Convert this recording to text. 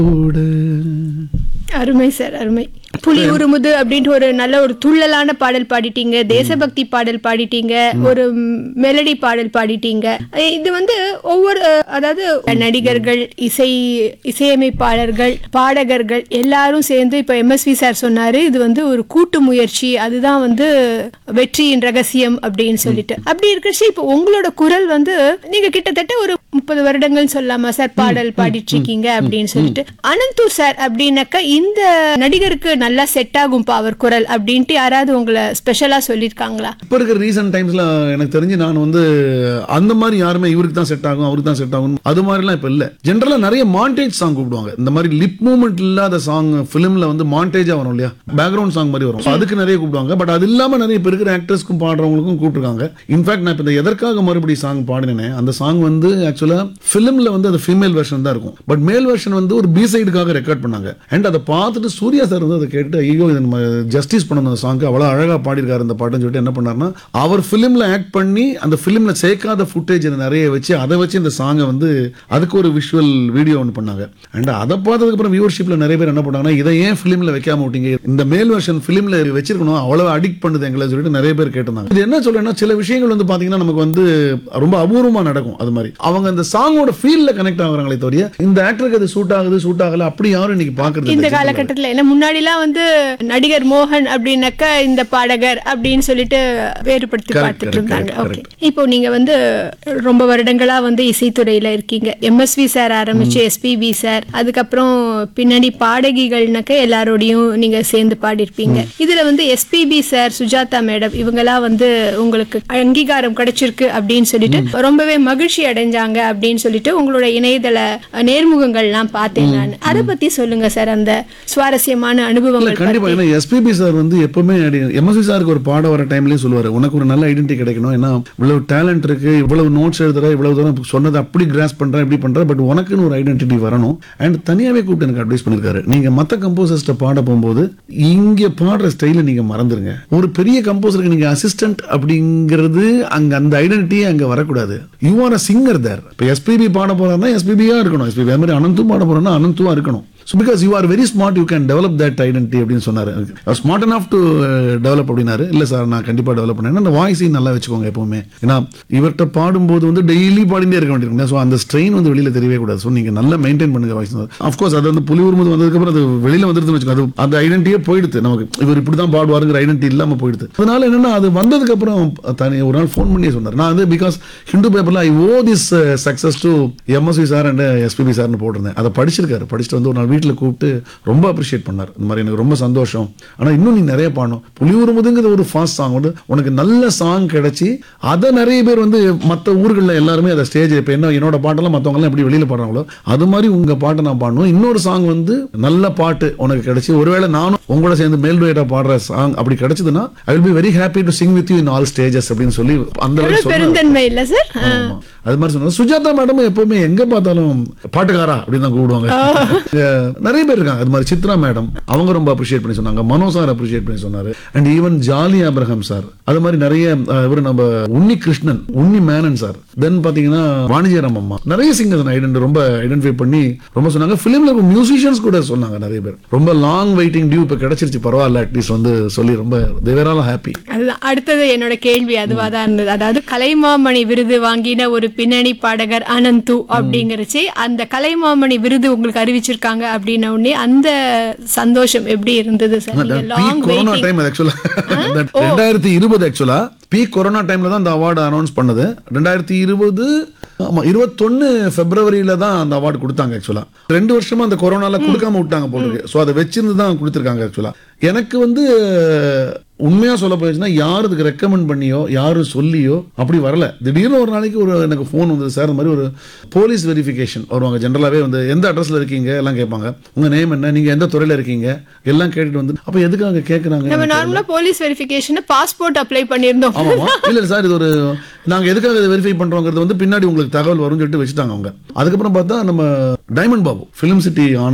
ஓடு அருமை சார் அருமை புலி உருமுது அப்படின்ட்டு ஒரு நல்ல ஒரு துள்ளலான பாடல் பாடிட்டீங்க தேசபக்தி பாடல் பாடிட்டீங்க ஒரு மெலடி பாடல் பாடிட்டீங்க அஹ் இது வந்து ஒவ்வொரு அஹ், அதாவது நடிகர்கள் இசை இசையமைப்பாளர்கள் பாடகர்கள் எல்லாரும் சேர்ந்து இப்ப எம்எஸ்வி சார் சொன்னாரு இது வந்து ஒரு கூட்டு முயற்சி அதுதான் வந்து வெற்றியின் ரகசியம் அப்படின்னு சொல்லிட்டு அப்படி இருக்கிறச்சு இப்போ உங்களோட குரல் வந்து நீங்க கிட்டத்தட்ட ஒரு முப்பது வருடங்கள் சொல்லலாமா சார் பாடல் பாடிட்டு இருக்கீங்க அப்படின்னு சொல்லிட்டு அனந்து சார் அப்படின்னாக்கா இந்த நடிகருக்கு நல்லா செட் ஆகும்பா அவர் குரல் அப்படின்ட்டு யாராவது உங்களை ஸ்பெஷலா சொல்லியிருக்காங்களா இப்போ இருக்கிற ரீசன்ட் டைம்ஸ்ல எனக்கு தெரிஞ்சு நான் வந்து அந்த மாதிரி யாருமே இவருக்கு தான் செட் ஆகும் அவருக்கு தான் செட் ஆகும் அது மாதிரிலாம் இப்போ இல்லை ஜென்ரலா நிறைய மாண்டேஜ் சாங் கூப்பிடுவாங்க இந்த மாதிரி லிப் மூமெண்ட் இல்லாத சாங் ஃபிலிம்ல வந்து மாண்டேஜா வரும் இல்லையா பேக்ரவுண்ட் சாங் மாதிரி வரும் So அதுக்கு நிறைய கூப்பிடுவாங்க பட் அது இல்லாம நிறைய இப்போ இருக்கிற ஆக்டர்ஸ்க்கும் பாடுறவங்களுக்கும் கூப்பிட்டுருக்காங்க இன்ஃபேக்ட் நான் இப்போ இந்த எதற்காக மறுபடி சாங் பாடினேனே அந்த சாங் வந்து ஆக்சுவலா ஃபிலிம்ல வந்து அது ஃபீமேல் வெர்ஷன் தான் இருக்கும் பட் மேல் வெர்ஷன் வந்து ஒரு பி சைடுக்காக ரெக்கார்ட் பண்ணாங்க அண்ட் அதை பார்த்துட்டு சூர்யா சார் வந்து அதை கேட்டு ஐயோ இது நம்ம ஜஸ்டிஸ் பண்ணணும் அந்த சாங்க்கு அவ்வளோ அழகா பாடியிருக்காரு அந்த பாட்டுன்னு சொல்லிட்டு என்ன பண்ணாருன்னா அவர் ஃபிலிம்ல ஆக்ட் பண்ணி அந்த ஃபிலிம்ல சேர்க்காத ஃபுட்டேஜ் நிறைய வச்சு அதை வச்சு இந்த சாங்கை வந்து அதுக்கு ஒரு விஷுவல் வீடியோ ஒன்று பண்ணாங்க அண்ட் அதை பார்த்ததுக்கு அப்புறம் வியூவர்ஷிப்ல நிறைய பேர் என்ன பண்ணாங்கன்னா இதை ஏன் ஃபிலிம்ல வைக்காம விட்டீங்க இந்த மேல் வெர்ஷன் ஃபிலிம்ல வச்சிருக்கணும் அவ்வளவு அடிக்ட் பண்ணுது எங்களை சொல்லிட்டு நிறைய பேர் கேட்டிருந்தாங்க இது என்ன சொல்றேன்னா சில விஷயங்கள் வந்து பாத்தீங்கன்னா நமக்கு வந்து ரொம்ப அபூர்வமா நடக்கும் அது மாதிரி அவங்க அந்த சாங்கோட ஃபீல்ல கனெக்ட் ஆகுறாங்களே தவிர இந்த ஆக்டருக்கு அது சூட் ஆகுது சூட் ஆகல அப்படி யாரும் இன்னைக்கு பாக்குறது இந்த இல்ல. காலகட்டத்துல ஏன்னா முன்னாடிலாம் வந்து நடிகர் மோகன் அப்படின்னாக்கா இந்த பாடகர் அப்படின்னு சொல்லிட்டு வேறுபடுத்தி Correct, பார்த்துட்டு correct, இருந்தாங்க correct, ஓகே இப்போ நீங்க வந்து ரொம்ப வருடங்களா வந்து இசைத்துறையில இருக்கீங்க எம்எஸ்வி சார் ஆரம்பிச்சு எஸ்பிபி சார் அதுக்கப்புறம் பின்னாடி பாடகிகள்னாக்க எல்லாரோடையும் நீங்க சேர்ந்து பாடியிருப்பீங்க இதுல வந்து எஸ்பிபி சார் சுஜாதா மேடம் இவங்கெல்லாம் வந்து உங்களுக்கு அங்கீகாரம் கிடைச்சிருக்கு அப்படின்னு சொல்லிட்டு ரொம்பவே மகிழ்ச்சி அடைஞ்சாங்க அப்படின்னு சொல்லிட்டு உங்களோட இணையதள நேர்முகங்கள்லாம் பார்த்தேன் நான் அதை பத்தி சொல்லுங்க சார் அந்த சுவாரஸ்யமான இல்ல அனுபவங்கள் கண்டிப்பா ஏன்னா எஸ்பிபி சார் வந்து எப்பவுமே எம்எஸ்சி சாருக்கு ஒரு பாட வர டைம்லயே சொல்லுவாரு உனக்கு ஒரு நல்ல ஐடென்டி கிடைக்கணும் ஏன்னா இவ்வளவு டேலண்ட் இருக்கு இவ்வளவு நோட்ஸ் எழுதுற இவ்வளவு தூரம் சொன்னதை அப்படி கிராஸ் பண்ற இப்படி பண்ற பட் உனக்குன்னு ஒரு ஐடென்டிட்டி வரணும் அண்ட் தனியாவே கூப்பிட்டு எனக்கு அட்வைஸ் பண்ணிருக்காரு நீங்க மத்த கம்போசர்ஸ்ட பாட போகும்போது இங்க பாடுற ஸ்டைல நீங்க மறந்துருங்க ஒரு பெரிய கம்போசருக்கு நீங்க அசிஸ்டன்ட் அப்படிங்கிறது அங்க அந்த ஐடென்டிட்டியே அங்க வரக்கூடாது you are a singer there இப்போ எஸ்பிபி பாட போறாருன்னா எஸ்பிபியா இருக்கணும் எஸ்பிபி அது மாதிரி அனந்தும் பாட போறோம்னா அனந்துவா இருக்கணும் so because you are very smart you can develop that identity அப்படின்னு சொன்னாரு ஸ்மார்ட் enough டு டெவலப் அப்படின்னாரு இல்ல சார் நான் கண்டிப்பா டெவலப் பண்ணேன் அந்த வாய்ஸையும் நல்லா வச்சுக்கோங்க எப்பவுமே ஏன்னா இவர்கிட்ட பாடும்போது வந்து டெய்லி பாடிட்டே இருக்க வேண்டியிருக்கும் ஸோ அந்த ஸ்ட்ரெயின் வந்து வெளியில தெரியவே கூடாது ஸோ நீங்க நல்லா மெயின்டைன் பண்ணுங்க வாய்ஸ் அஃப்கோர்ஸ் அது வந்து புலி உருமுது வந்ததுக்கப்புறம் அது வெளியில வந்துருதுன்னு வச்சுக்கோ அது அந்த ஐடென்டியே போயிடுது நமக்கு இவர் இப்படி தான் பாடுவாருங்கிற ஐடென்டி இல்லாம போயிடுது அதனால என்னன்னா அது வந்ததுக்கு அப்புறம் தனி ஒரு நாள் ஃபோன் பண்ணி சொன்னார் நான் வந்து பிகாஸ் ஹிந்து பேப்பர்ல I owe this success to MSV sir and SPB சார்னு போட்டிருந்தேன் அதை படிச்சிருக்காரு படிச்சுட்டு வந்து ஒரு நாள் வீட்டில் கூப்பிட்டு ரொம்ப அப்ரிஷியேட் பண்ணார் இந்த மாதிரி எனக்கு ரொம்ப சந்தோஷம் ஆனா இன்னும் நீ நிறைய பாடணும் புலியூருமுதுங்கிறது ஒரு ஃபாஸ்ட் சாங் வந்து உனக்கு நல்ல சாங் கிடைச்சி அதை நிறைய பேர் வந்து மற்ற ஊர்களில் எல்லாருமே அதை ஸ்டேஜ் இப்போ என்ன என்னோட பாட்டெல்லாம் மற்றவங்கலாம் எப்படி வெளியில பாடுறாங்களோ அது மாதிரி உங்க பாட்டை நான் பாடணும் இன்னொரு சாங் வந்து நல்ல பாட்டு உனக்கு கிடைச்சி ஒருவேளை நானும் உங்களோட சேர்ந்து மேல் டூயட்டா பாடுற சாங் அப்படி கிடைச்சதுன்னா I will be very happy to sing with you in all stages அப்படின்னு சொல்லி அந்த அளவுக்கு எவ்வளவு சொன்னாரு. பெருந்தன்மை இல்ல சார் ஆமா. அது மாதிரி சொன்னாங்க சுஜாதா மேடம் எப்பவுமே எங்க பார்த்தாலும் பாட்டுக்காரா அப்படின்னு தான் கூப்பிடுவாங்க அஹ் நிறைய பேர் இருக்காங்க அது மாதிரி சித்ரா மேடம் அவங்க ரொம்ப அப்ரிஷியேட் பண்ணி சொன்னாங்க மனோ சார் அப்ரிஷியேட் பண்ணி சொன்னாரு and even Jolly Abraham sir அது மாதிரி நிறைய அஹ், இவரு நம்ம உன்னி கிருஷ்ணன் உன்னி மேனன் சார் தென் பாத்தீங்கன்னா வாணிஜராம் அம்மா நிறைய சிங்கர்ஸ் ஐடென்டி ரொம்ப ஐடென்டிஃபை பண்ணி ரொம்ப சொன்னாங்க பிலிம்ல மியூசிஷியன்ஸ் கூட சொன்னாங்க நிறைய பேர் ரொம்ப லாங் வெயிட்டிங் டியூ இப்ப கிடைச்சிருச்சு பரவாயில்ல அட்லீஸ்ட் வந்து சொல்லி ரொம்ப தேவரால ஹாப்பி அதுதான் அடுத்தது என்னோட கேள்வி அதுவா தான் இருந்தது அதாவது கலைமாமணி விருது வாங்கின ஒரு பின்னணி பாடகர் அனந்து அப்படிங்கறச்சு அந்த கலைமாமணி விருது உங்களுக்கு அறிவிச்சிருக்காங்க அப்படின்ன உடனே அந்த சந்தோஷம் எப்படி இருந்தது sir long peak corona time ஆக்சுவலா ரெண்டாயிரத்தி இருபது ஆக்சுவலா பீக் கொரோனா டைம்ல தான் அந்த அவார்டு அனௌன்ஸ் பண்ணது ரெண்டாயிரத்தி இருபது ஆமா இருபத்தொன்னு பிப்ரவரியில தான் அந்த அவார்டு கொடுத்தாங்க ஆக்சுவலா ரெண்டு வருஷமா அந்த கொரோனால கொடுக்காம விட்டாங்க போல சோ அதை வச்சிருந்து தான் கொடுத்துருக்காங்க ஆக்சுவலா எனக்கு வந்து உண்மையா சொல்ல போயிடுச்சுன்னா யார் இதுக்கு ரெக்கமெண்ட் பண்ணியோ யாரும் சொல்லியோ அப்படி வரல திடீர்னு ஒரு நாளைக்கு ஒரு எனக்கு ஃபோன் வந்தது சார் இந்த மாதிரி ஒரு போலீஸ் வெரிஃபிகேஷன் வருவாங்க ஜென்ரலாவே வந்து எந்த அட்ரஸ்ல இருக்கீங்க எல்லாம் கேட்பாங்க உங்க நேம் என்ன நீங்க எந்த துறையில இருக்கீங்க எல்லாம் கேட்டுட்டு வந்து அப்ப எதுக்காக கேக்குறாங்க நம்ம நார்மலா போலீஸ் வெரிஃபிகேஷன் பாஸ்போர்ட் அப்ளை பண்ணியிருந்தோம் ஆமாமா இல்ல சார் இது ஒரு நாங்க எதுக்காக இதை வெரிஃபை பண்றோங்கிறது வந்து பின்னாடி உங்களுக்கு தகவல் வரும்னு சொல்லிட்டு வச்சுட்டாங்க அவங்க அதுக்கப்புறம் பார்த்தா நம்ம டைமண்ட் பாபு ஃபிலிம் சிட்டி